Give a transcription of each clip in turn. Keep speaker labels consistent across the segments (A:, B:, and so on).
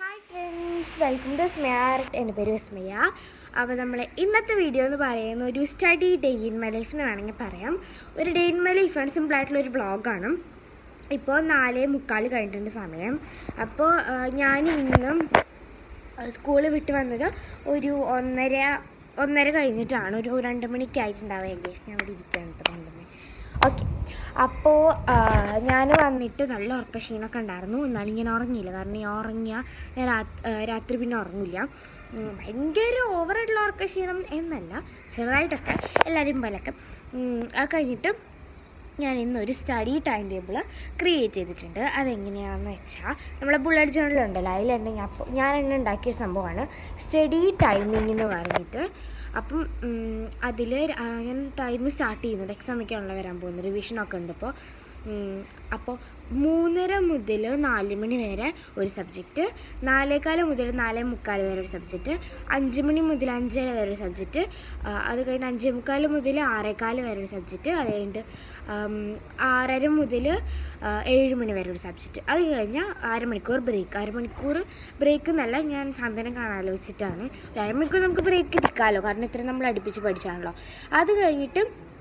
A: Hi friends welcome to smart എൻ്റെ പേര് വിസ്മയ അപ്പോൾ നമ്മൾ ഇന്നത്തെ വീഡിയോ എന്ന് പറയുന്ന ഒരു study day in my life എന്ന് വേണമെങ്കിൽ പറയാം ഒരു ഡേ ഇൻ മൈ ലൈഫാണ് സിമ്പിളായിട്ടുള്ള ഒരു വ്ളോഗാണ് ഇപ്പോൾ നാലേ മുക്കാൽ കഴിഞ്ഞിട്ടുണ്ട് സമയം അപ്പോൾ ഞാൻ ഇന്നും സ്കൂൾ വിട്ട് വന്നത് ഒരു ഒന്നര ഒന്നര കഴിഞ്ഞിട്ടാണ് ഒരു രണ്ട് മണിക്ക് ആയിട്ടുണ്ടാവും ഏകദേശം ഞാൻ ഇവിടെ ഇരിക്കുകയാണ് കേട്ടോ രണ്ട് മണി ഓക്കെ അപ്പോൾ ഞാൻ വന്നിട്ട് നല്ല ഉറക്ക ക്ഷീണമൊക്കെ ഉണ്ടായിരുന്നു എന്നാലും ഞാൻ ഉറങ്ങിയില്ല കാരണം ഞാൻ ഉറങ്ങിയ ഞാൻ രാത്- ആ, രാത്രി പിന്നെ ഉറങ്ങില്ല ഉം, ഭയങ്കര ഓവറായിട്ടുള്ള ഉറക്ക ക്ഷീണം എന്നല്ല ചെറുതായിട്ടൊക്കെ എല്ലാവരും പോലൊക്കെ ഉം, അത് കഴിഞ്ഞിട്ട് ഞാൻ ഇന്നൊരു സ്റ്റഡി ടൈം ടേബിൾ ക്രിയേറ്റ് ചെയ്തിട്ടുണ്ട് അതെങ്ങനെയാണെന്ന് വെച്ചാൽ നമ്മളെ ബുള്ളറ്റ് ജേണൽ ഉണ്ടല്ലോ അതിൽ തന്നെ ഞാൻ ഇപ്പൊ- ഞാൻ തന്നെ ഉണ്ടാക്കിയ സംഭവമാണ് സ്റ്റഡി ടൈമിംഗ് എന്ന് പറഞ്ഞിട്ട് അപ്പം അതിൽ ഞാൻ ടൈം സ്റ്റാർട്ട് ചെയ്യുന്നത് എക്സാം ഒക്കെയാണല്ലോ വരാൻ പോകുന്നത് റിവിഷനൊക്കെ ഉണ്ട് ഇപ്പോൾ അപ്പോൾ മൂന്നര മുതൽ നാല് മണി വരെ ഒരു സബ്ജക്റ്റ് നാലേകാല് മുതൽ നാലേ മുക്കാൽ വരെ ഒരു സബ്ജക്റ്റ് അഞ്ച് മണി മുതൽ അഞ്ചര വരെ ഒരു സബ്ജക്റ്റ് അത് കഴിഞ്ഞ് അഞ്ചേ മുക്കാൽ മുതൽ ആറേകാല് വരെ ഒരു സബ്ജക്റ്റ് അത് കഴിഞ്ഞിട്ട് ആം, ആറര മുതൽ ഏഴ് മണി വരെ ഒരു സബ്ജക്റ്റ് അത് കഴിഞ്ഞാൽ അരമണിക്കൂർ ബ്രേക്ക് അരമണിക്കൂർ ബ്രേക്ക് എന്നല്ല ഞാൻ സാന്ത്വനം കാണാലോ വെച്ചിട്ടാണ് ഒരു അരമണിക്കൂർ നമുക്ക് ബ്രേക്ക് എടുക്കാമല്ലോ കാരണം ഇത്രയും നമ്മൾ അടുപ്പിച്ച് പഠിച്ചാണല്ലോ അത് കഴിഞ്ഞിട്ട്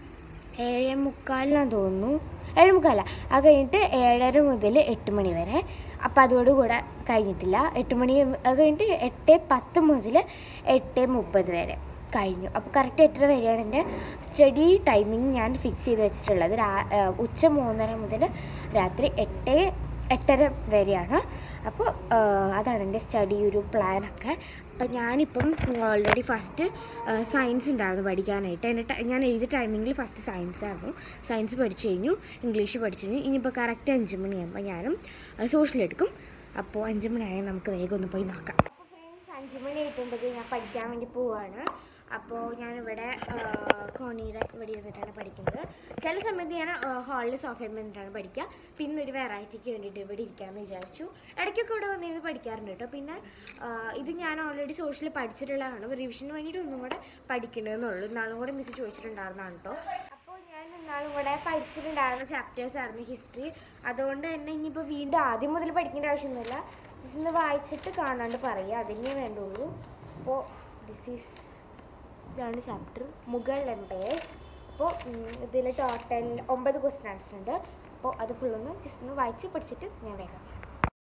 A: ഏഴ് മുക്കാലിനാന്ന് തോന്നുന്നു ഏഴ് മുക്കാല അത് കഴിഞ്ഞിട്ട് ഏഴര മുതൽ എട്ട് മണി വരെ അപ്പം അതോടുകൂടെ കഴിഞ്ഞിട്ടില്ല എട്ട് മണി അത് കഴിഞ്ഞിട്ട് എട്ട് പത്ത് മുതൽ എട്ട് മുപ്പത് വരെ കഴിഞ്ഞു അപ്പോൾ കറക്റ്റ് എട്ടര വരെയാണ് എൻ്റെ സ്റ്റഡി ടൈമിംഗ് ഞാൻ ഫിക്സ് ചെയ്ത് വെച്ചിട്ടുള്ളത് രാ ആ, ഉച്ച മൂന്നര മുതൽ രാത്രി എട്ട് എട്ടര വരെയാണ് അപ്പോൾ അതാണ് എൻ്റെ സ്റ്റഡി ഒരു പ്ലാനൊക്കെ അപ്പം ഞാനിപ്പം ഓൾറെഡി ഫസ്റ്റ് സയൻസ് ഉണ്ടായിരുന്നു പഠിക്കാനായിട്ട് എൻ്റെ ട- ഞാൻ എഴുതിയ ടൈമിങ്ങിൽ ഫസ്റ്റ് സയൻസ് ആയിരുന്നു സയൻസ് പഠിച്ചു കഴിഞ്ഞു ഇംഗ്ലീഷ് പഠിച്ചു കഴിഞ്ഞു ഇനിയിപ്പോൾ കറക്റ്റ് അഞ്ച് മണിയാകുമ്പോൾ ഞാനും സോഷ്യൽ എടുക്കും അപ്പോൾ അഞ്ച് മണിയായാൽ നമുക്ക് വേഗം ഒന്ന് പോയി നോക്കാം അപ്പോൾ ഫ്രണ്ട്സ് അഞ്ച് മണി ആയിട്ടുണ്ടെങ്കിൽ ഞാൻ പഠിക്കാൻ വേണ്ടി പോവാണ് അപ്പോൾ ഞാനിവിടെ കോണിയുടെ ഇവിടെ ഇരുന്നിട്ടാണ് പഠിക്കുന്നത് ചില സമയത്ത് ഞാൻ ഹാളിൽ സോഫയിൽ നിന്നിട്ടാണ് പഠിക്കുക പിന്നെ ഒരു വെറൈറ്റിക്ക് വേണ്ടിയിട്ട് ഇവിടെ ഇരിക്കാമെന്ന് വിചാരിച്ചു ഇടയ്ക്കൊക്കെ ഇവിടെ വന്നിരുന്ന് പഠിക്കാറുണ്ട് കേട്ടോ പിന്നെ ആ, ഇത് ഞാൻ ഓൾറെഡി സോഷ്യൽ പഠിച്ചിട്ടുള്ളതാണ് റിവിഷന് വേണ്ടിയിട്ട് ഒന്നും കൂടെ പഠിക്കണമെന്നുള്ളൂ നാളും കൂടെ മിസ് ചോദിച്ചിട്ടുണ്ടായിരുന്നതാണ് കേട്ടോ അപ്പോൾ ഞാൻ ഇന്നാളും കൂടെ പഠിച്ചിട്ടുണ്ടായിരുന്ന ചാപ്റ്റേഴ്സ് ആയിരുന്നു ഹിസ്റ്ററി അതുകൊണ്ട് തന്നെ ഇനിയിപ്പോൾ വീണ്ടും ആദ്യം മുതൽ പഠിക്കേണ്ട ആവശ്യമൊന്നുമില്ല ജസ്റ്റ് ഒന്ന് വായിച്ചിട്ട് കാണാണ്ട് പറയുക അതിനേ വേണ്ടുള്ളൂ അപ്പോൾ ദിസ് ഈസ് ഇതാണ് ചാപ്റ്റർ മുഗൾ എംപയേഴ്സ് അപ്പോൾ ഇതിൽ ടോട്ടൽ ഒമ്പത് ക്വസ്റ്റ്യൻ ആൻസർ ഉണ്ട് അപ്പോൾ അത് ഫുള്ളൊന്ന് ജസ്റ്റ് ഒന്ന് വായിച്ച് പഠിച്ചിട്ട് ഞാൻ വേഗം വരാം.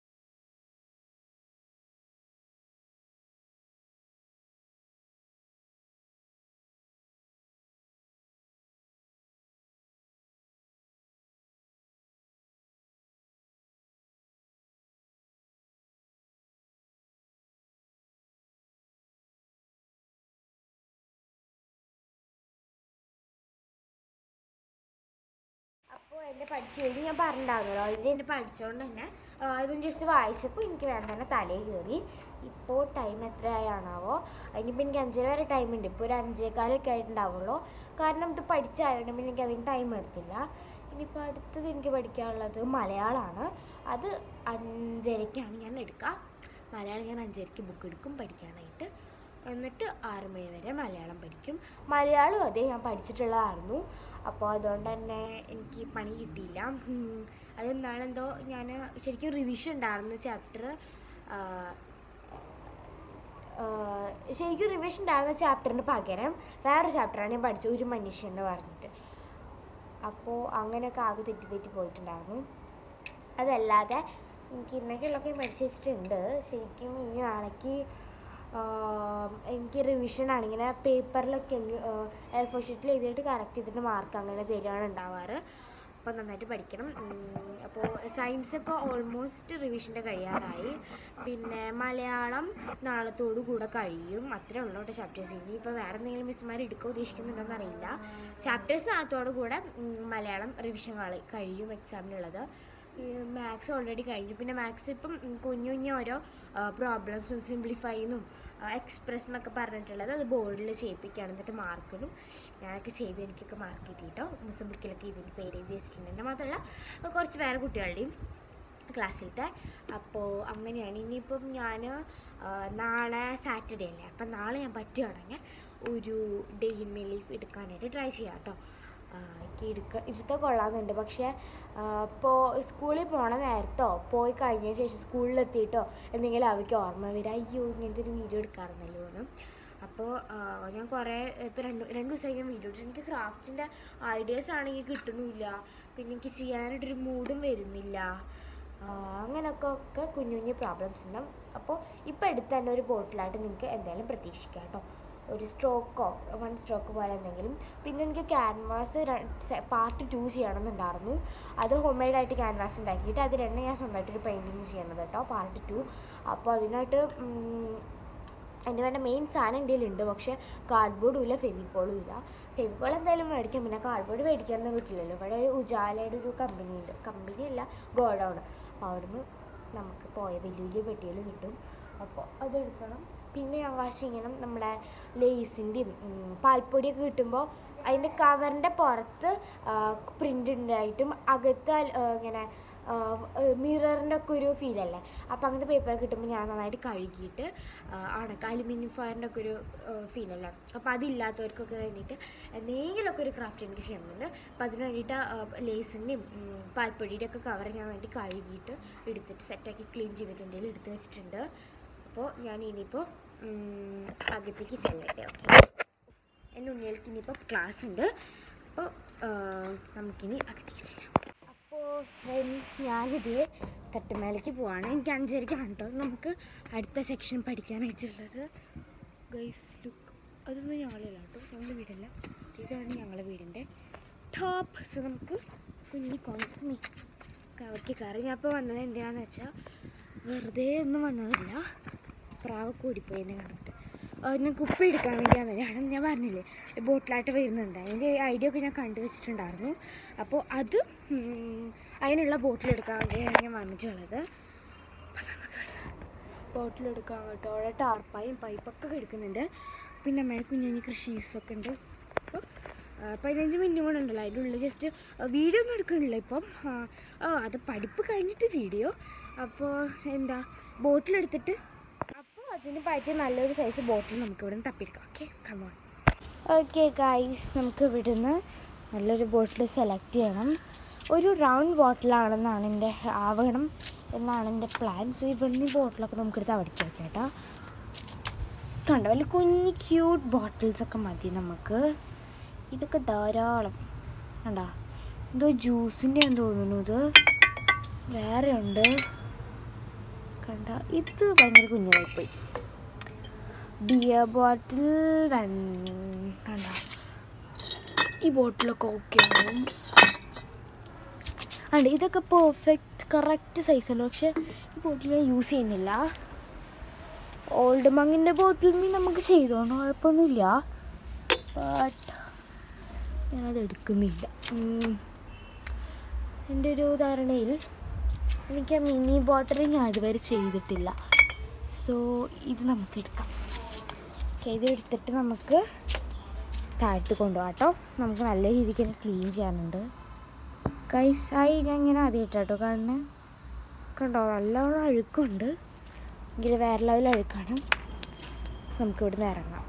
A: അപ്പോൾ എൻ്റെ പഠിച്ചു കഴിഞ്ഞ് ഞാൻ പറഞ്ഞിട്ടുണ്ടായിരുന്നല്ലോ ഓൾറെഡി എൻ്റെ പഠിച്ചുകൊണ്ട് തന്നെ ആ, ഇതൊന്ന് ജസ്റ്റ് വായിച്ചപ്പോൾ എനിക്ക് വേണ്ട തന്നെ തലയിൽ കയറി ഇപ്പോൾ ടൈം എത്രയാണാവോ അതിനിപ്പോൾ എനിക്ക് അഞ്ചര വരെ ടൈം ഉണ്ട് ഇപ്പോൾ ഒരു അഞ്ചേകാലൊക്കെ ആയിട്ടുണ്ടാവുള്ളൂ കാരണം ഇത് പഠിച്ചായതുകൊണ്ട് പിന്നെ എനിക്ക് അതിന് ടൈം എടുത്തില്ല ഇനിയിപ്പോൾ അടുത്തത് എനിക്ക് പഠിക്കാനുള്ളത് മലയാളമാണ് അത് അഞ്ചരയ്ക്കാണ് ഞാൻ എടുക്കുക മലയാളം ഞാൻ അഞ്ചരയ്ക്ക് ബുക്ക് എടുക്കും പഠിക്കാനായിട്ട് എന്നിട്ട് ആറ് മണി വരെ മലയാളം പഠിക്കും മലയാളം അതേ ഞാൻ പഠിച്ചിട്ടുള്ളതായിരുന്നു അപ്പോൾ അതുകൊണ്ട് തന്നെ എനിക്ക് പണി കിട്ടിയില്ല ഉം. അത് എന്നാണെന്തോ ഞാൻ ശരിക്കും റിവിഷൻ ഉണ്ടായിരുന്നു ചാപ്റ്റർ ശരിക്കും റിവിഷൻ ഉണ്ടായിരുന്ന ചാപ്റ്ററിന് പകരം വേറൊരു ചാപ്റ്ററാണ് ഞാൻ പഠിച്ചത് ഒരു മനുഷ്യൻ എന്ന് പറഞ്ഞിട്ട് അപ്പോൾ അങ്ങനെയൊക്കെ ആകെ തെറ്റി തെറ്റി പോയിട്ടുണ്ടായിരുന്നു അതല്ലാതെ എനിക്ക് ഇന്നൊക്കെയുള്ളതൊക്കെ പഠിച്ചു വെച്ചിട്ടുണ്ട് ശരിക്കും ഇനി നാളേക്ക് ആം, എനിക്ക് റിവിഷനാണ് ഇങ്ങനെ പേപ്പറിലൊക്കെ എ ഫോർ ഷീറ്റിൽ എഴുതിയിട്ട് കറക്റ്റ് ചെയ്തിട്ട് മാർക്ക് അങ്ങനെ തരികയാണ് ഉണ്ടാവാറ് അപ്പോൾ നന്നായിട്ട് പഠിക്കണം ഉം, അപ്പോൾ സയൻസൊക്കെ ഓൾമോസ്റ്റ് റിവിഷൻ്റെ കഴിയാറായി പിന്നെ മലയാളം നാളത്തോടു കൂടെ കഴിയും അത്രേ ഉള്ളൂ കേട്ടോ ചാപ്റ്റേഴ്സ് ഇനി ഇപ്പോൾ വേറെ എന്തെങ്കിലും മിസ്സുമാർ എടുക്കുക ഉദ്ദേശിക്കുന്നുണ്ടോയെന്ന് അറിയില്ല ചാപ്റ്റേഴ്സ് നാളത്തോടു കൂടെ ഉം, മലയാളം റിവിഷൻ കളി കഴിയും എക്സാമിനുള്ളത് മാത്സ് ഓൾറെഡി കഴിഞ്ഞു പിന്നെ മാത്സ് ഇപ്പം ഉം, കുഞ്ഞു കുഞ്ഞു ഓരോ പ്രോബ്ലംസും സിംപ്ലിഫൈന്നും എക്സ്പ്രസ് എന്നൊക്കെ പറഞ്ഞിട്ടുള്ളത് അത് ബോർഡിൽ ചെയ്യിപ്പിക്കുകയാണ് എന്നിട്ട് മാർക്കിനും ഞാനൊക്കെ ചെയ്ത് എനിക്കൊക്കെ മാർക്ക് കിട്ടി കേട്ടോ മിസ് ബുക്കിലൊക്കെ ഇതിൻ്റെ പേര് എഴുതി വെച്ചിട്ടുണ്ട് എൻ്റെ മാത്രമല്ല കുറച്ച് വേറെ കുട്ടികളുടെയും ക്ലാസ്സിലത്തെ അപ്പോൾ അങ്ങനെയാണ് ഇനിയിപ്പം ഞാൻ നാളെ സാറ്റർഡേ അല്ലേ അപ്പം നാളെ ഞാൻ പറ്റുകയാണെങ്കിൽ ഒരു ഡേ ഇൻ മൈ ലീഫ് എടുക്കാനായിട്ട് ട്രൈ ചെയ്യാം കേട്ടോ എനിക്ക് എടുക്ക ഇരുത്ത കൊള്ളാമെന്നുണ്ട് പക്ഷേ ഇപ്പോൾ സ്കൂളിൽ പോണ നേരത്തോ പോയി കഴിഞ്ഞ ശേഷം സ്കൂളിലെത്തിയിട്ടോ എന്തെങ്കിലും അവയ്ക്ക് ഓർമ്മ വരിക അയ്യോ ഇങ്ങനത്തെ ഒരു വീഡിയോ എടുക്കാറുണ്ടല്ലോ എന്ന് അപ്പോൾ ഞാൻ കുറേ ഇപ്പോൾ രണ്ട് രണ്ട് ദിവസമായി ഞാൻ വീഡിയോ ഇട്ടിട്ട് എനിക്ക് ക്രാഫ്റ്റിൻ്റെ ഐഡിയാസ് ആണെങ്കിൽ കിട്ടണമില്ല പിന്നെ എനിക്ക് ചെയ്യാനായിട്ടൊരു മൂഡും വരുന്നില്ല ആ, അങ്ങനെയൊക്കെ ഒക്കെ കുഞ്ഞു കുഞ്ഞു പ്രോബ്ലംസ് ഉണ്ടാവും അപ്പോൾ ഇപ്പോൾ എടുത്ത് തന്നെ ഒരു ബോട്ടിലായിട്ട് നിങ്ങൾക്ക് എന്തായാലും പ്രതീക്ഷിക്കാം കേട്ടോ ഒരു സ്ട്രോക്കോ വൺ സ്ട്രോക്ക് പോലെ എന്തെങ്കിലും പിന്നെ എനിക്ക് ക്യാൻവാസ് പാർട്ട് ടു ചെയ്യണമെന്നുണ്ടായിരുന്നു അത് ഹോം മെയ്ഡായിട്ട് ക്യാൻവാസ് ഉണ്ടാക്കിയിട്ട് അത് രണ്ട് ഞാൻ സ്വന്തമായിട്ടൊരു പെയിൻറ്റിങ് ചെയ്യണത് കേട്ടോ പാർട്ട് ടു അപ്പോൾ അതിനായിട്ട് ഉം, അതിന് വേണ്ട മെയിൻ സാധനം എൻ്റെ കയ്യിലുണ്ട് പക്ഷേ കാർഡ്ബോർഡും ഇല്ല ഫെവിക്കോളും ഇല്ല ഫെവിക്കോൾ എന്തായാലും മേടിക്കാം പിന്നെ കാർഡ്ബോർഡ് മേടിക്കാനൊന്നും കിട്ടില്ലല്ലോ ഇവിടെ ഒരു ഉജാലയുടെ ഒരു കമ്പനി ഉണ്ട് കമ്പനി അല്ല ഗോഡൗൺ അപ്പോൾ അവിടുന്ന് നമുക്ക് പോയ വലിയ വലിയ പെട്ടികൾ കിട്ടും അപ്പോൾ അതെടുക്കണം പിന്നെ ഞാൻ വാശി ഇങ്ങനെ നമ്മുടെ ലേസിൻ്റെയും പാൽപ്പൊടിയൊക്കെ കിട്ടുമ്പോൾ അതിൻ്റെ കവറിൻ്റെ പുറത്ത് പ്രിൻ്റ് ഉണ്ടായിട്ടും അകത്ത് അൽ- ആ, ഇങ്ങനെ മിററിൻ്റെ ഒക്കെ ഒരു ഫീലല്ലേ അപ്പോൾ അങ്ങനത്തെ പേപ്പർ കിട്ടുമ്പോൾ ഞാൻ നന്നായിട്ട് കഴുകിയിട്ട് ആ, അണക്ക അലുമിനിയം ഫോയറിൻ്റെ ഒക്കെ ഒരു ഫീലല്ലേ അപ്പോൾ അതില്ലാത്തവർക്കൊക്കെ വേണ്ടിയിട്ട് എന്തെങ്കിലുമൊക്കെ ഒരു ക്രാഫ്റ്റ് എനിക്ക് ചെയ്യണമെന്നുണ്ട് അപ്പോൾ അതിന് വേണ്ടിയിട്ട് ലേസിൻ്റെയും പാൽപ്പൊടിയുടെ ഒക്കെ കവർ ഞാൻ വേണ്ടി കഴുകിയിട്ട് എടുത്തിട്ട് സെറ്റാക്കി ക്ലീൻ ചെയ്തിട്ട് എൻ്റെ കയ്യിൽ എടുത്ത് വെച്ചിട്ടുണ്ട് അപ്പോൾ ഞാൻ ഇനിയിപ്പോൾ ഉം, അകത്തേക്ക് ചെല്ലട്ടെ ഓക്കെ എൻ്റെ ഉണ്ണികൾക്ക് ഇനിയിപ്പോൾ ക്ലാസ് ഉണ്ട് അപ്പോൾ നമുക്കിനി അകത്തേക്ക് ചെല്ലാം അപ്പോൾ ഫ്രണ്ട്സ് ഞാനിത് തട്ടുമേലേക്ക് പോവാണ് എനിക്ക് അഞ്ചരയ്ക്കാണ് കേട്ടോ നമുക്ക് അടുത്ത സെക്ഷൻ പഠിക്കാനായിട്ടുള്ളത് ഗൈസ് ലുക്ക് അതൊന്നും ഞങ്ങളല്ല കേട്ടോ ഞങ്ങളുടെ വീടല്ല ഇതാണ് ഞങ്ങളുടെ വീടിൻ്റെ ടോപ്പ് സോ നമുക്ക് കുഞ്ഞി കൊണ്ടു അവിടേക്ക് കയറി ഞാൻ ഇപ്പോൾ വന്നത് എന്തിനാന്ന് വെച്ചാൽ വെറുതെ ഒന്നും വന്നതല്ല പ്രാവ് കൂടിപ്പോയി എന്നെ കണ്ടിട്ട് ആ, ഞാൻ കുപ്പി എടുക്കാൻ വേണ്ടിയാണ് ഞാൻ ഞാൻ പറഞ്ഞില്ലേ ബോട്ടിലായിട്ട് വരുന്നുണ്ട് അതിൻ്റെ ഐഡിയ ഒക്കെ ഞാൻ കണ്ടു വെച്ചിട്ടുണ്ടായിരുന്നു അപ്പോൾ അത് ഉം, അതിനുള്ള ബോട്ടിൽ എടുക്കാൻ വേണ്ടിയാണ് ഞാൻ വന്നിട്ടുള്ളത് ബോട്ടിലെടുക്കാൻ കേട്ടോ അവിടെ ടാർപ്പായും പൈപ്പൊക്കെ കിടക്കുന്നുണ്ട് പിന്നെ അമ്മയുടെ കുഞ്ഞു കൃഷീസൊക്കെ ഉണ്ട് അപ്പോൾ ആ, പതിനഞ്ച് മിനിറ്റ് കൂടെ ഉണ്ടല്ലോ അതിൻ്റെ ഉള്ളിൽ ജസ്റ്റ് വീഡിയോ ഒന്നും എടുക്കണില്ല ഇപ്പം ആ, ആ അത് പഠിപ്പ് കഴിഞ്ഞിട്ട് വീഡിയോ അപ്പോൾ എന്താ ബോട്ടിലെടുത്തിട്ട് അപ്പോൾ അതിന് പറ്റിയ നല്ലൊരു സൈസ് ബോട്ടിൽ നമുക്ക് ഇവിടെ നിന്ന് തപ്പിയെടുക്കാം ഓക്കെ കമോൺ ഓക്കെ ഗൈസ് നമുക്ക് ഇവിടുന്ന് നല്ലൊരു ബോട്ടിൽ സെലക്ട് ചെയ്യണം ഒരു റൗണ്ട് ബോട്ടിലാണെന്നാണ് എൻ്റെ ആവണം എന്നാണ് എൻ്റെ പ്ലാൻ സോ ഇവിടുന്ന് ഈ ബോട്ടിലൊക്കെ നമുക്കെടുത്ത് അവിടേക്ക് വെക്കാം കേട്ടോ കണ്ടോ വലിയ കുഞ്ഞ് ക്യൂട്ട് ബോട്ടിൽസ് ഒക്കെ മതി നമുക്ക് ഇതൊക്കെ ധാരാളം കണ്ടോ എന്തോ ജ്യൂസിൻ്റെ ആണെന്ന് തോന്നുന്നു ഇത് വേറെ ഉണ്ട് കണ്ട ഇത് ഭയങ്കര കുഞ്ഞതായിപ്പോയി ബിയർ ബോട്ടിൽ കണ്ട ഈ ബോട്ടിലൊക്കെ ഓക്കെ ആവും അണ്ട് ഇതൊക്കെ പെർഫെക്റ്റ് കറക്റ്റ് സൈസല്ലോ പക്ഷെ ഈ ബോട്ടിൽ ഞാൻ യൂസ് ചെയ്യുന്നില്ല ഓൾഡ് മങ്ങിൻ്റെ ബോട്ടിൽ മീൻ നമുക്ക് ചെയ്തോണ്ട് കുഴപ്പമൊന്നുമില്ല ബട്ട് ഞാനത് എടുക്കുന്നില്ല ഉം. എൻ്റെ ഒരു ധാരണയിൽ എനിക്ക് ആ മിനി ബോട്ടിൽ ഞാൻ ഇതുവരെ ചെയ്തിട്ടില്ല സോ ഇത് നമുക്ക് എടുക്കാം ഓക്കെ ഇത് എടുത്തിട്ട് നമുക്ക് താഴ്ത്തി കൊണ്ടുപോകാം കേട്ടോ നമുക്ക് നല്ല രീതിക്ക് തന്നെ ക്ലീൻ ചെയ്യാനുണ്ട് കൈസായി ഞാൻ ഇങ്ങനെ ആദ്യമായിട്ടോ കാണുന്നത് കണ്ടോ നല്ലോണം അഴുക്കുണ്ട് എങ്കിൽ വേറെ ലെവൽ അഴുക്കാണ് നമുക്ക് ഇവിടുന്ന് ഇറങ്ങാം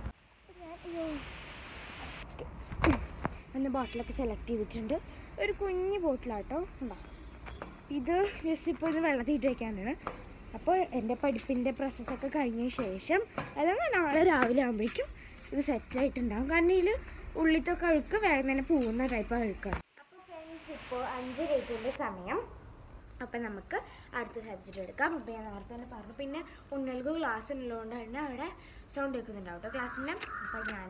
A: എന്ന ബോട്ടിലൊക്കെ സെലക്ട് ചെയ്തിട്ടുണ്ട് ഒരു കുഞ്ഞ് ബോട്ടിലാട്ടോ ഉണ്ടോ ഇത് ജസ്റ്റ് ഇപ്പോൾ ഇത് വെള്ളത്തിൽ ഇട്ട് വയ്ക്കാനാണ് അപ്പോൾ എൻ്റെ പഠിപ്പിൻ്റെ പ്രോസസ്സൊക്കെ കഴിഞ്ഞ ശേഷം അല്ലെങ്കിൽ നാളെ രാവിലെ ആകുമ്പോഴേക്കും ഇത് സെറ്റായിട്ടുണ്ടാകും കാരണം ഇതിൽ ഉള്ളിത്തൊക്കെ അഴുക്ക് വേഗം തന്നെ പോകുന്ന ടൈപ്പ് അഴുക്കാണ് അപ്പോൾ ഫ്രണ്ട്സ് ഇപ്പോൾ അഞ്ച് ഡേറ്റിൻ്റെ സമയം അപ്പം നമുക്ക് അടുത്ത സബ്ജക്റ്റ് എടുക്കാം അപ്പോൾ ഞാൻ നേരത്തെ തന്നെ പറഞ്ഞു പിന്നെ ഉണ്ണൽക്ക് ക്ലാസ് ഉള്ളതുകൊണ്ട് തന്നെ അവിടെ സൗണ്ട് കേൾക്കുന്നുണ്ടാവും കേട്ടോ ക്ലാസ്സിൻ്റെ അപ്പോൾ ഞാൻ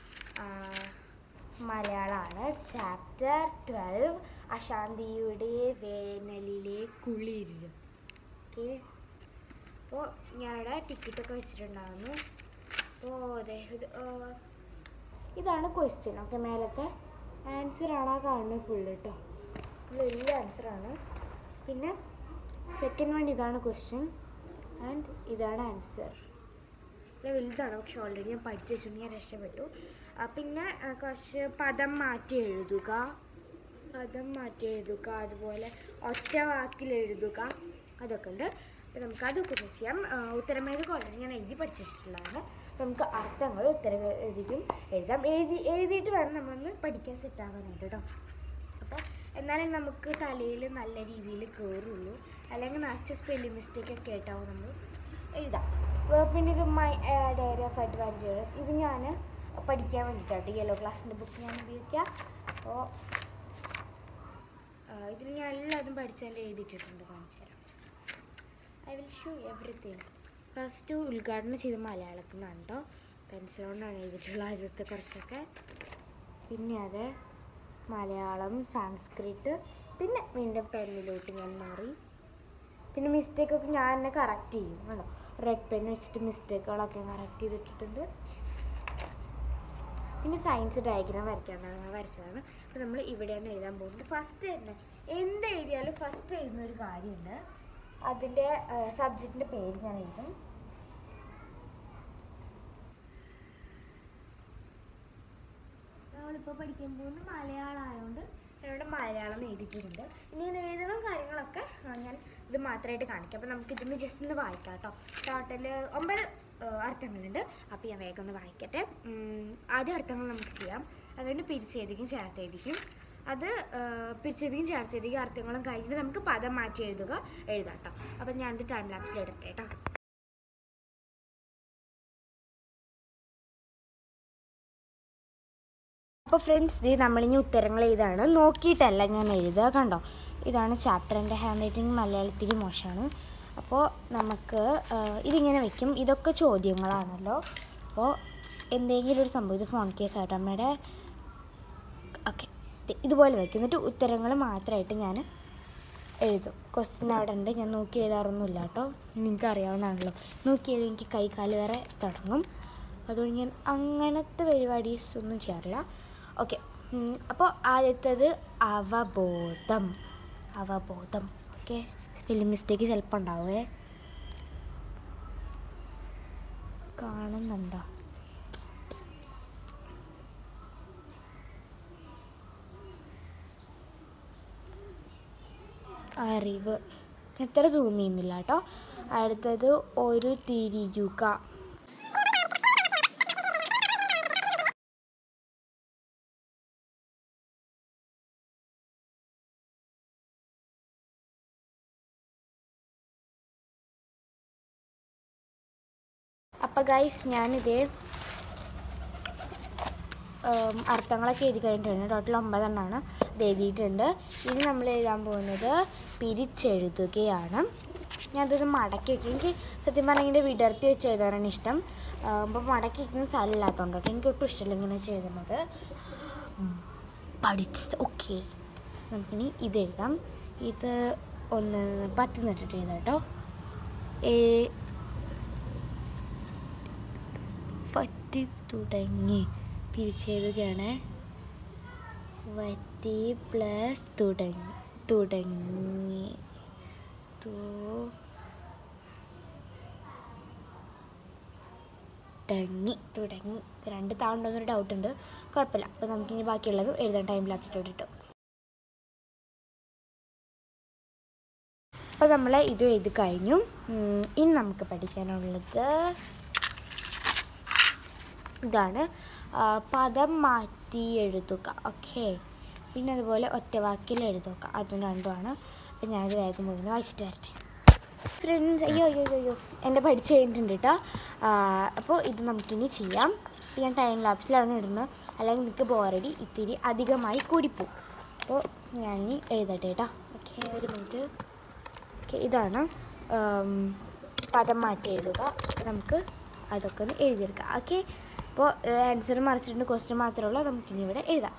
A: മലയാളമാണ് ചാപ്റ്റർ ട്വൽവ് അശാന്തിയുടെ വേനലിലെ കുളിര് ഓക്കെ അപ്പോൾ ഞാനവിടെ ടിക്കറ്റൊക്കെ വെച്ചിട്ടുണ്ടായിരുന്നു അപ്പോൾ അതെ ഇത് ആ, ഇതാണ് ക്വസ്റ്റ്യൻ ഓക്കെ മേലത്തെ ആൻസർ ആണ് ആ കാണുന്നത് ഫുള്ള് കേട്ടോ ഫുള്ള് വലിയ ആൻസറാണ് പിന്നെ സെക്കൻഡ് വൺ ഇതാണ് ക്വസ്റ്റ്യൻ ആൻഡ് ഇതാണ് ആൻസർ അല്ല വലുതാണ് പക്ഷെ ഓൾറെഡി ഞാൻ പഠിച്ചു വെച്ചിട്ടുണ്ട് ഞാൻ രക്ഷപ്പെട്ടു ആ, പിന്നെ ആ, കുറച്ച് പദം മാറ്റി എഴുതുക പദം മാറ്റി എഴുതുക അതുപോലെ ഒറ്റ വാക്കിൽ എഴുതുക അതൊക്കെ ഉണ്ട് അപ്പോൾ നമുക്ക് അതൊക്കെ ഒന്ന് ചെയ്യാം ആ, ഉത്തരമേതൊക്കെ ഓൾറെഡി ഞാൻ എഴുതി പഠിച്ചിട്ടുള്ളതാണ് അപ്പോൾ നമുക്ക് അർത്ഥങ്ങൾ ഉത്തരം എഴുതിയും എഴുതാം എഴുതി എഴുതിയിട്ട് വേണം നമ്മളൊന്ന് പഠിക്കാൻ സെറ്റ് ആവാനായിട്ട് കേട്ടോ അപ്പോൾ എന്നാലേ നമുക്ക് തലയിൽ നല്ല രീതിയിൽ കയറുള്ളൂ അല്ലെങ്കിൽ നിറച്ച് സ്പെല്ലിംഗ് മിസ്റ്റേക്ക് ഒക്കെ ആയിട്ടാവും നമ്മൾ എഴുതാം അപ്പോൾ പിന്നെ ഇത് മൈ ഡയറി ഓഫ് അഡ്വാൻറ്റേഴ്സ് ഇത് ഞാൻ പഠിക്കാൻ വേണ്ടിയിട്ടാണ് യെല്ലോ ക്ലാസ്സിൻ്റെ ബുക്ക് ഞാൻ ഉപയോഗിക്കുക അപ്പോൾ ഇതിൽ ഞാൻ എല്ലാതും പഠിച്ചാൽ എഴുതിയിട്ടിട്ടുണ്ട് കാണിച്ചു തരാം I will show everything first ഉദ്ഘാടനം ചെയ്ത മലയാളത്തിൽ നിന്നാണ് കേട്ടോ പെൻസിൽ കൊണ്ടാണ് എഴുതിയിട്ടുള്ള ആദ്യത്തെ കുറച്ചൊക്കെ പിന്നെ അത് മലയാളം സാൻസ്ക്രിറ്റ് പിന്നെ വീണ്ടും പെന്നിലോട്ട് ഞാൻ മാറി പിന്നെ മിസ്റ്റേക്കൊക്കെ ഞാൻ തന്നെ കറക്റ്റ് ചെയ്യും കേട്ടോ റെഡ് പെൻ വെച്ചിട്ട് മിസ്റ്റേക്കുകളൊക്കെ കറക്റ്റ് ചെയ്തിട്ടിട്ടുണ്ട് പിന്നെ സയൻസ് ഡയഗ്രാം വരയ്ക്കാനാണ് വരച്ചതാണ് അപ്പോൾ നമ്മൾ ഇവിടെയാണ് എഴുതാൻ പോകുന്നത് ഫസ്റ്റ് തന്നെ എന്ത് എഴുതിയാലും ഫസ്റ്റ് എഴുതുന്ന ഒരു കാര്യമുണ്ട് അതിൻ്റെ സബ്ജക്റ്റിൻ്റെ പേര് ഞാൻ എഴുതും നമ്മളിപ്പോൾ പഠിക്കാൻ പോകുന്നത് മലയാളം ആയതുകൊണ്ട് എന്നോട് മലയാളം എഴുതിയിട്ടുണ്ട് ഇനി ഇങ്ങനെ എഴുതണം കാര്യങ്ങളൊക്കെ ആ, ഞാൻ ഇത് മാത്രമായിട്ട് കാണിക്കാം അപ്പോൾ നമുക്ക് ഇതിന് ജസ്റ്റ് ഒന്ന് വായിക്കാം കേട്ടോ ടോട്ടൽ ഒമ്പത് ആ, അർത്ഥങ്ങളുണ്ട് അപ്പോൾ ഞാൻ വേഗം ഒന്ന് വായിക്കട്ടെ ഉം, ആദ്യ അർത്ഥങ്ങൾ നമുക്ക് ചെയ്യാം അതുകൊണ്ട് പിരിച്ചെഴുതിക്കും ചേർത്തെഴുതിക്കും അത് ആ, പിരിച്ചെഴുതിക്കും ചേർത്തെഴുതിക്കും അർത്ഥങ്ങളും കഴിഞ്ഞിട്ട് നമുക്ക് പദം മാറ്റി എഴുതുക എഴുതാം കേട്ടോ അപ്പോൾ ഞാനിത് ടൈം ലാപ്സിൽ എടുക്കട്ടെ കേട്ടോ അപ്പോൾ ഫ്രണ്ട്സ് ഇത് നമ്മളിനി ഉത്തരങ്ങൾ എഴുതാണ് നോക്കിയിട്ടല്ല ഞാൻ എഴുതുക കണ്ടോ ഇതാണ് ചാപ്റ്റർ എൻ്റെ ഹാൻഡ് റൈറ്റിംഗ് മലയാളത്തിൽ മോശമാണ് അപ്പോൾ നമുക്ക് ആ, ഇതിങ്ങനെ വെക്കും ഇതൊക്കെ ചോദ്യങ്ങളാണല്ലോ അപ്പോൾ എന്തെങ്കിലും ഒരു സംഭവം ഇത് ഫോൺ കേസ് ആയിട്ട് അമ്മയുടെ ഓക്കെ ഇതുപോലെ വെക്കും എന്നിട്ട് ഉത്തരങ്ങൾ മാത്രമായിട്ട് ഞാൻ എഴുതും ക്വസ്റ്റ്യൻ അവിടെ ഉണ്ട് ഞാൻ നോക്കി എഴുതാറൊന്നുമില്ല കേട്ടോ നിങ്ങൾക്ക് അറിയാവുന്നതാണല്ലോ നോക്കി എഴുതി എനിക്ക് കൈ കാല് വരെ തുടങ്ങും അതുകൊണ്ട് ഞാൻ അങ്ങനത്തെ പരിപാടീസ് ഒന്നും ചെയ്യാറില്ല ഓക്കെ അപ്പോൾ ആദ്യത്തേത് അവബോധം അവബോധം ഓക്കെ സ്പെല്ലിംഗ് മിസ്റ്റേക്ക് ചിലപ്പോൾ ഉണ്ടാവുമേ കാണുന്നുണ്ടോ അറിവ് എത്ര സൂം ചെയ്യുന്നില്ല കേട്ടോ അടുത്തത് ഒരു തിരിയുക അപ്പം ഗൈസ് ഞാനിത് ഉം, അർത്ഥങ്ങളൊക്കെ എഴുതി കഴിഞ്ഞിട്ടുണ്ട് ടോട്ടൽ ഒമ്പതെണ്ണമാണ് ഇത് എഴുതിയിട്ടുണ്ട് ഇനി നമ്മൾ എഴുതാൻ പോകുന്നത് പിരിച്ചെഴുതുകയാണ് ഞാനതൊന്ന് മടക്കി വയ്ക്കും എനിക്ക് സത്യം പറഞ്ഞാൽ ഇങ്ങനെ വിടർത്തി വെച്ച് എഴുതാനാണ് ഇഷ്ടം അപ്പോൾ മടക്കി വയ്ക്കുന്ന സ്ഥലമില്ലാത്തതുകൊണ്ട് കേട്ടോ എനിക്ക് ഒട്ടും ഇഷ്ടമില്ല ഇങ്ങനെ ചെയ്യുന്നത് പഠിച്ച് ഓക്കെ നമുക്കിനി ഇത് എഴുതാം ഇത് ഒന്ന് പത്ത് നിട്ടിട്ട് എഴുതാം കേട്ടോ ഏ വറ്റി തുടങ്ങി പിരിച്ചെഴുതുകയാണ് വറ്റി പ്ലസ് തുടങ്ങി തുടങ്ങി തു തുടങ്ങി തുടങ്ങി ഇത് രണ്ട് താവുണ്ടോന്നൊരു ഡൗട്ട് ഉണ്ട് കുഴപ്പമില്ല അപ്പോൾ നമുക്കിനി ബാക്കിയുള്ളതും എഴുതാൻ ടൈം ലാപ്സിലോട്ട് ഇട്ടു അപ്പോൾ നമ്മൾ ഇത് എഴുതി കഴിഞ്ഞു ഉം, ഇനി നമുക്ക് പഠിക്കാനുള്ളത് ഇതാണ് ആ, പദം മാറ്റി എഴുതുക ഓക്കെ പിന്നെ അതുപോലെ ഒറ്റവാക്കിൽ എഴുതുക അതും രണ്ടുമാണ് അപ്പം ഞാനത് വേഗം മുഴുവൻ വായിച്ചിട്ട് വരട്ടെ ഫ്രണ്ട്സ് അയ്യോ അയ്യോ അയ്യോ, അയ്യോ എൻ്റെ പഠിച്ച് കഴിഞ്ഞിട്ടുണ്ട് കേട്ടോ അപ്പോൾ ഇത് നമുക്കിനി ചെയ്യാം ഇപ്പം ഞാൻ ടൈം ലാപ്സിലാണ് ഇടുന്നത് അല്ലെങ്കിൽ നിങ്ങൾക്ക് ബോറടി ഇത്തിരി അധികമായി കൂടിപ്പോവും അപ്പോൾ ഞാൻ ഇനി എഴുതട്ടെ കേട്ടോ ഓക്കെ ഒരു മിനിറ്റ് ഓക്കെ ഇതാണ് ഉം, പദം മാറ്റി എഴുതുക നമുക്ക് അതൊക്കെ ഒന്ന് എഴുതിയെടുക്കാം ഓക്കെ അപ്പോൾ ആൻസർ മറിച്ചിട്ടുണ്ട് ക്വസ്റ്റ്യൻ മാത്രമേ ഉള്ളൂ നമുക്കിനി ഇവിടെ എഴുതാം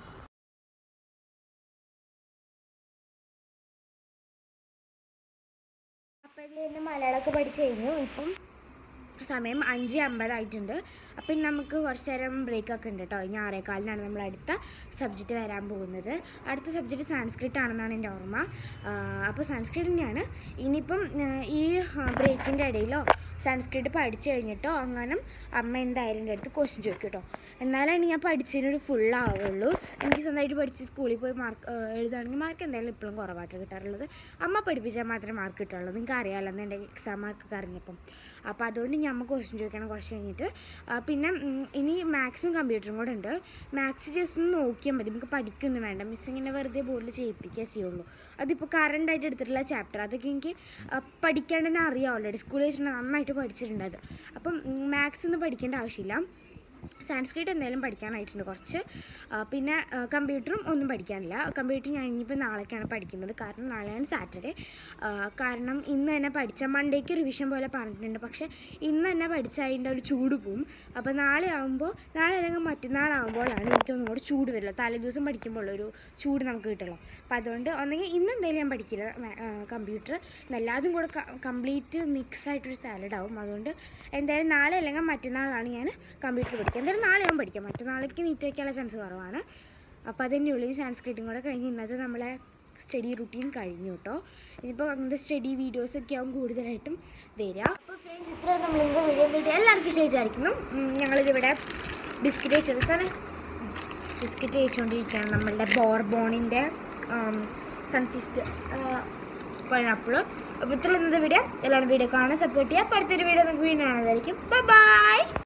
A: അപ്പോൾ ഇത് തന്നെ മലയാളമൊക്കെ പഠിച്ചു കഴിഞ്ഞു ഇപ്പം സമയം അഞ്ച് അമ്പതായിട്ടുണ്ട് അപ്പം ഇനി നമുക്ക് കുറച്ച് നേരം ബ്രേക്കൊക്കെ ഉണ്ട് കേട്ടോ ഇനി ആറേക്കാലിനാണ് നമ്മൾ അടുത്ത സബ്ജക്റ്റ് വരാൻ പോകുന്നത് അടുത്ത സബ്ജക്റ്റ് സാൻസ്ക്രിറ്റ് ആണെന്നാണ് എൻ്റെ ഓർമ്മ അപ്പോൾ സാൻസ്ക്രിറ്റ് തന്നെയാണ് ഇനിയിപ്പം ആ, ഈ ബ്രേക്കിൻ്റെ ഇടയിലോ സംസ്കൃത് പഠിച്ചു കഴിഞ്ഞിട്ടോ അങ്ങനെ അമ്മ എന്തായാലും എൻ്റെ അടുത്ത് ക്വസ്റ്റ്യൻ ചോദിക്കും കേട്ടോ എന്നാലാണ് ഞാൻ പഠിച്ചതിനൊരു ഫുൾ ആവുള്ളൂ എനിക്ക് സ്വന്തമായിട്ട് പഠിച്ച് സ്കൂളിൽ പോയി മാർക്ക് എഴുതുകയാണെങ്കിൽ മാർക്ക് എന്തായാലും ഇപ്പോഴും കുറവായിട്ട് കിട്ടാറുള്ളത് അമ്മ പഠിപ്പിച്ചാൽ മാത്രമേ മാർക്ക് കിട്ടുള്ളൂ നിങ്ങൾക്ക് അറിയാമല്ലോ എൻ്റെ എക്സാം മാർക്കൊക്കെ അറിഞ്ഞപ്പം അപ്പോൾ അതുകൊണ്ട് ഞാൻ അമ്മ ക്വസ്റ്റ്യൻ ചോദിക്കണം കുറച്ച് കഴിഞ്ഞിട്ട് ആ, പിന്നെ ഉം, ഇനി മാത്സും കമ്പ്യൂട്ടറും കൂടെ ഉണ്ട് മാത്സ് ജസ്റ്റ് ഒന്ന് നോക്കിയാൽ മതി നമുക്ക് പഠിക്കൊന്നും വേണ്ട മിസ് ഇങ്ങനെ വെറുതെ ബോർഡിൽ ചെയ്യിപ്പിക്കുക ചെയ്യുള്ളൂ അതിപ്പോൾ കറണ്ട് ആയിട്ട് എടുത്തിട്ടുള്ള ചാപ്റ്റർ അതൊക്കെ എനിക്ക് ആ, പഠിക്കാൻ തന്നെ അറിയാം ഓൾറെഡി സ്കൂളിൽ വെച്ചിട്ട് നന്നായിട്ട് പഠിച്ചിട്ടുണ്ട് അത് അപ്പം മാത്സ് ഒന്നും പഠിക്കേണ്ട ആവശ്യമില്ല സാൻസ്ക്രിറ്റ് എന്തായാലും പഠിക്കാനായിട്ടുണ്ട് കുറച്ച് ആ, പിന്നെ ആ, കമ്പ്യൂട്ടറും ഒന്നും പഠിക്കാനില്ല കമ്പ്യൂട്ടർ ഞാൻ ഇനിയിപ്പോൾ നാളേക്കാണ് പഠിക്കുന്നത് കാരണം നാളെയാണ് സാറ്റർഡേ ആ, കാരണം ഇന്ന് തന്നെ പഠിച്ച മണ്ടേക്ക് റിവിഷൻ പോലെ പറഞ്ഞിട്ടുണ്ട് പക്ഷേ ഇന്ന് തന്നെ പഠിച്ചാൽ അതിൻ്റെ ഒരു ചൂട് പോവും അപ്പോൾ നാളെ ആകുമ്പോൾ നാളെ അല്ലെങ്കിൽ മറ്റന്നാളാകുമ്പോഴാണ് എനിക്കൊന്നും കൂടെ ചൂട് വരില്ല തലേ ദിവസം പഠിക്കുമ്പോൾ ഒരു ചൂട് നമുക്ക് കിട്ടുള്ളൂ അപ്പോൾ അതുകൊണ്ട് ഒന്നെങ്കിൽ ഇന്ന് എന്തായാലും ഞാൻ പഠിക്കില്ല കമ്പ്യൂട്ടർ എല്ലാതും കൂടെ കംപ്ലീറ്റ് മിക്സ് ആയിട്ടൊരു സാലഡ് ആവും അതുകൊണ്ട് എന്തായാലും നാളെ അല്ലെങ്കിൽ മറ്റന്നാളാണ് ഞാൻ കമ്പ്യൂട്ടർ പഠിക്കുക എന്തായാലും നാളെ ഞാൻ പഠിക്കാം മറ്റന്നാളേക്ക് നീറ്റ് വയ്ക്കാനുള്ള ചാൻസ് കുറവാണ് അപ്പോൾ അതിൻ്റെ ഈ സാൻസ്ക്രിറ്റും കൂടെ കഴിഞ്ഞ് ഇന്നത്തെ നമ്മളെ സ്റ്റഡി റുട്ടീൻ കഴിഞ്ഞു കേട്ടോ ഇനിയിപ്പോൾ അങ്ങനത്തെ സ്റ്റഡി വീഡിയോസൊക്കെ ആവും കൂടുതലായിട്ടും വരിക അപ്പോൾ ഫ്രണ്ട്സ് ഇത്ര നമ്മൾ ഇന്നത്തെ വീഡിയോ എന്നിട്ട് എല്ലാവർക്കും ഇഷ്ടം വിചാരിക്കുന്നു ഉം, ഞങ്ങളിതിവിടെ ബിസ്ക്കറ്റ് കഴിച്ചെടുത്താണ് ബിസ്ക്കറ്റ് കഴിച്ചുകൊണ്ടിരിക്കുകയാണ് നമ്മളുടെ ബോർബോണിൻ്റെ സൺഫിസ്റ്റ് പൈനാപ്പിൾ അപ്പോൾ ഇത്ര ഇന്നത്തെ വീഡിയോ എല്ലാവരും വീഡിയോ കാണാൻ സപ്പോർട്ട് ചെയ്യുക അപ്പോൾ അടുത്തൊരു വീഡിയോ നമുക്ക് വീണ്ടും കാണുന്നതായിരിക്കും ബൈ